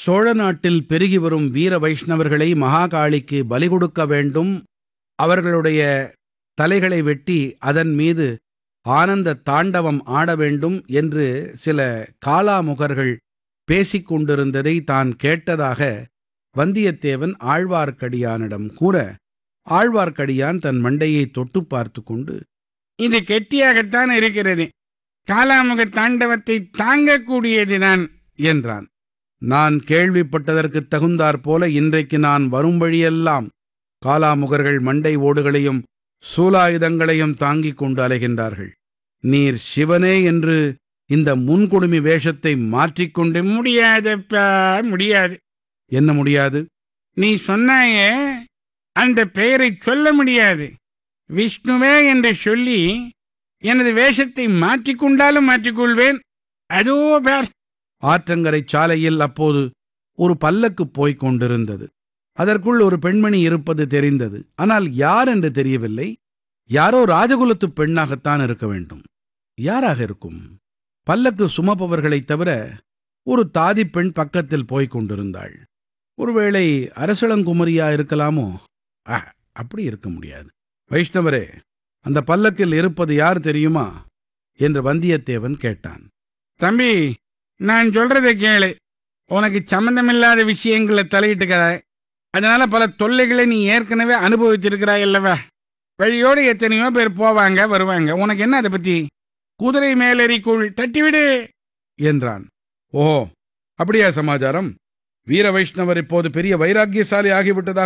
சோழ நாட்டில் பெருகி வரும் வீர வைஷ்ணவர்களை மகாகாளிக்கு பலி கொடுக்க வேண்டும் அவர்களுடைய தலைகளை வெட்டி அதன் மீது ஆனந்த தாண்டவம் ஆட வேண்டும் என்று சில காலாமுகர்கள் பேசிக் கொண்டிருந்ததை தான் கேட்டதாக வந்தியத்தேவன் ஆழ்வார்க்கடியானிடம் கூற ஆழ்வார்க்கடியான் தன் மண்டையை தொட்டு பார்த்து கொண்டு இது கெட்டியாகத்தான் இருக்கிறது காலாமுக தாண்டவத்தை தாங்கக்கூடியதுதான் என்றான் நான் கேள்விப்பட்டதற்குத் தகுந்தாற் போல இன்றைக்கு நான் வரும் வழியெல்லாம் காலாமுகர்கள் மண்டை ஓடுகளையும் சூலாயுதங்களையும் தாங்கிக் கொண்டு அலைகின்றார்கள் நீர் சிவனே என்று இந்த முன்குடுமி வேஷத்தை மாற்றிக்கொண்டு முடியாதப்பா முடியாது என்ன முடியாது நீ சொன்னாயே அந்த பெயரை சொல்ல முடியாது விஷ்ணுவே என்று சொல்லி எனது வேஷத்தை மாற்றிக்கொண்டாலும் மாற்றிக்கொள்வேன் அதோ பேர் ஆற்றங்கரை சாலையில் அப்போது ஒரு பல்லக்கு போய்க் கொண்டிருந்தது அதற்குள் ஒரு பெண்மணி இருப்பது தெரிந்தது ஆனால் யார் என்று தெரியவில்லை யாரோ ராஜகுலத்துப் பெண்ணாகத்தான் இருக்க வேண்டும் யாராக இருக்கும் பல்லக்கு சுமப்பவர்களைத் தவிர ஒரு தாதி பெண் பக்கத்தில் போய்க் கொண்டிருந்தாள் ஒருவேளை அரசளங்குமரியா இருக்கலாமோ ஆ அப்படி இருக்க முடியாது வைஷ்ணவரே அந்த பல்லக்கில் இருப்பது யார் தெரியுமா என்று வந்தியத்தேவன் கேட்டான் தம்பி நான் சொல்றதை கேளு உனக்கு சம்பந்தமில்லாத விஷயங்களை தலையிட்டுக்கிறாய் அதனால பல தொல்லைகளை நீ ஏற்கனவே அனுபவிச்சிருக்கிறாய் அல்லவா வழியோடு எத்தனையோ பேர் போவாங்க வருவாங்க உனக்கு என்ன அதை பத்தி குதிரை மேலேறிக்குள் தட்டிவிடு என்றான் ஓ அப்படியா சமாச்சாரம் வீர வைஷ்ணவர் இப்போது பெரிய வைராக்கியசாலி ஆகிவிட்டதாக